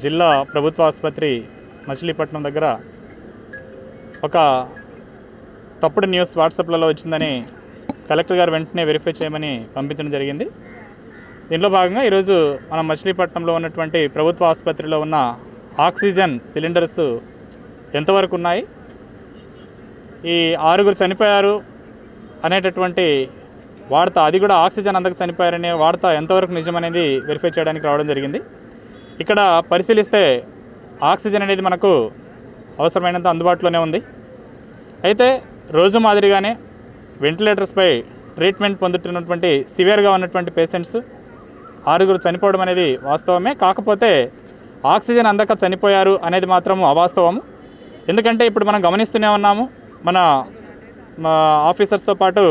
జిల్లా ప్రభుత్వ ఆసుపత్రి మచిలీపట్నం దగ్గర ఒక తప్పుడు న్యూస్ వాట్సాప్లలో వచ్చిందని కలెక్టర్ గారు వెంటనే వెరిఫై చేయమని పంపించడం జరిగింది దీనిలో భాగంగా ఈరోజు మనం మచిలీపట్నంలో ఉన్నటువంటి ప్రభుత్వ ఆసుపత్రిలో ఉన్న ఆక్సిజన్ సిలిండర్స్ ఎంతవరకు ఉన్నాయి ఈ ఆరుగురు చనిపోయారు అనేటటువంటి వార్త అది కూడా ఆక్సిజన్ అందక చనిపోయారనే వార్త ఎంతవరకు నిజమనేది వెరిఫై చేయడానికి రావడం జరిగింది ఇక్కడ పరిశీలిస్తే ఆక్సిజన్ అనేది మనకు అవసరమైనంత అందుబాటులోనే ఉంది అయితే రోజు మాదిరిగానే వెంటిలేటర్స్పై ట్రీట్మెంట్ పొందుతున్నటువంటి సివియర్గా ఉన్నటువంటి పేషెంట్స్ ఆరుగురు చనిపోవడం అనేది వాస్తవమే కాకపోతే ఆక్సిజన్ అందక చనిపోయారు అనేది మాత్రం అవాస్తవం ఎందుకంటే ఇప్పుడు మనం గమనిస్తూనే ఉన్నాము మన మా ఆఫీసర్స్తో పాటు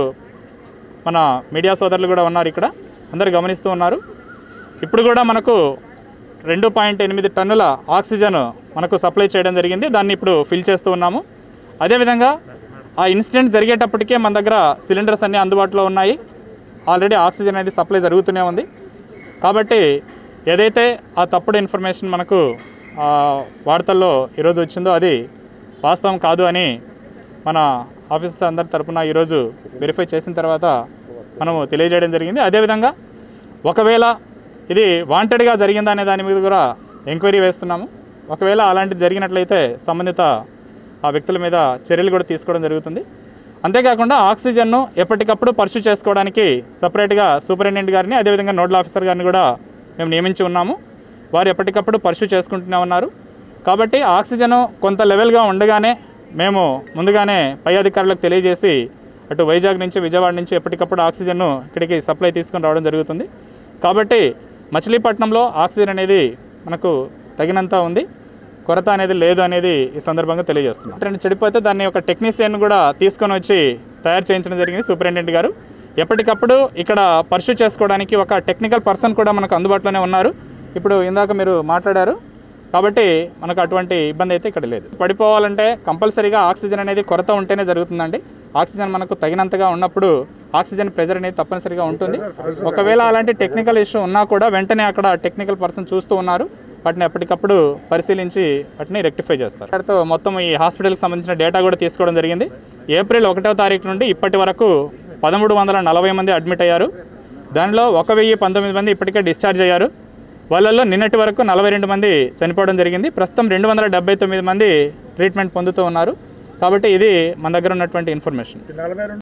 మన మీడియా సోదరులు కూడా ఉన్నారు ఇక్కడ అందరు గమనిస్తూ ఉన్నారు ఇప్పుడు కూడా మనకు రెండు పాయింట్ ఎనిమిది టన్నుల ఆక్సిజన్ మనకు సప్లై చేయడం జరిగింది దాన్ని ఇప్పుడు ఫిల్ చేస్తూ ఉన్నాము అదేవిధంగా ఆ ఇన్సిడెంట్ జరిగేటప్పటికే మన దగ్గర సిలిండర్స్ అన్నీ అందుబాటులో ఉన్నాయి ఆల్రెడీ ఆక్సిజన్ అనేది సప్లై జరుగుతూనే ఉంది కాబట్టి ఏదైతే ఆ తప్పుడు ఇన్ఫర్మేషన్ మనకు ఆ, వార్తల్లో ఈరోజు వచ్చిందో అది వాస్తవం కాదు అని మన ఆఫీసర్స్ అందరి తరపున ఈరోజు వెరిఫై చేసిన తర్వాత మనము తెలియజేయడం జరిగింది అదేవిధంగా ఒకవేళ ఇది వాంటెడ్గా జరిగిందా అనే దాని మీద కూడా ఎంక్వైరీ వేస్తున్నాము ఒకవేళ అలాంటిది జరిగినట్లయితే సంబంధిత ఆ వ్యక్తుల మీద చర్యలు కూడా తీసుకోవడం జరుగుతుంది అంతేకాకుండా ఆక్సిజన్ను ఎప్పటికప్పుడు పర్సు చేసుకోవడానికి సపరేట్గా సూపరింటెండెంట్ గారిని అదేవిధంగా నోడల్ ఆఫీసర్ గారిని కూడా మేము నియమించి ఉన్నాము వారు ఎప్పటికప్పుడు పర్సు చేసుకుంటూనే ఉన్నారు కాబట్టి ఆక్సిజన్ కొంత లెవెల్గా ఉండగానే మేము ముందుగానే పై అధికారులకు తెలియజేసి అటు వైజాగ్ నుంచి విజయవాడ నుంచి ఎప్పటికప్పుడు ఆక్సిజన్ను ఇక్కడికి సప్లై తీసుకొని రావడం జరుగుతుంది కాబట్టి మచిలీపట్నంలో ఆక్సిజన్ అనేది మనకు తగినంత ఉంది కొరత అనేది లేదు అనేది ఈ సందర్భంగా తెలియజేస్తున్నాం ట్రైన్ చెడిపోతే దాన్ని ఒక టెక్నీషియన్ కూడా తీసుకొని వచ్చి తయారు చేయించడం జరిగింది సూపరింటెండెంట్ గారు ఎప్పటికప్పుడు ఇక్కడ పర్సు చేసుకోవడానికి ఒక టెక్నికల్ పర్సన్ కూడా మనకు అందుబాటులోనే ఉన్నారు ఇప్పుడు ఇందాక మీరు మాట్లాడారు కాబట్టి మనకు అటువంటి ఇబ్బంది అయితే ఇక్కడ లేదు పడిపోవాలంటే కంపల్సరీగా ఆక్సిజన్ అనేది కొరత ఉంటేనే జరుగుతుందండి ఆక్సిజన్ మనకు తగినంతగా ఉన్నప్పుడు ఆక్సిజన్ ప్రెజర్ అనేది తప్పనిసరిగా ఉంటుంది ఒకవేళ అలాంటి టెక్నికల్ ఇష్యూ ఉన్నా కూడా వెంటనే అక్కడ టెక్నికల్ పర్సన్ చూస్తూ ఉన్నారు వాటిని ఎప్పటికప్పుడు పరిశీలించి వాటిని రెక్టిఫై చేస్తారు వాటితో మొత్తం ఈ హాస్పిటల్కి సంబంధించిన డేటా కూడా తీసుకోవడం జరిగింది ఏప్రిల్ ఒకటో తారీఖు నుండి ఇప్పటి వరకు పదమూడు వందల నలభై మంది అడ్మిట్ అయ్యారు దానిలో ఒక వెయ్యి పంతొమ్మిది మంది ఇప్పటికే డిశ్చార్జ్ అయ్యారు వాళ్ళల్లో నిన్నటి వరకు నలభై రెండు మంది చనిపోవడం జరిగింది ప్రస్తుతం రెండు వందల డెబ్బై తొమ్మిది మంది ట్రీట్మెంట్ పొందుతూ ఉన్నారు కాబట్టి ఇది మన దగ్గర ఉన్నటువంటి ఇన్ఫర్మేషన్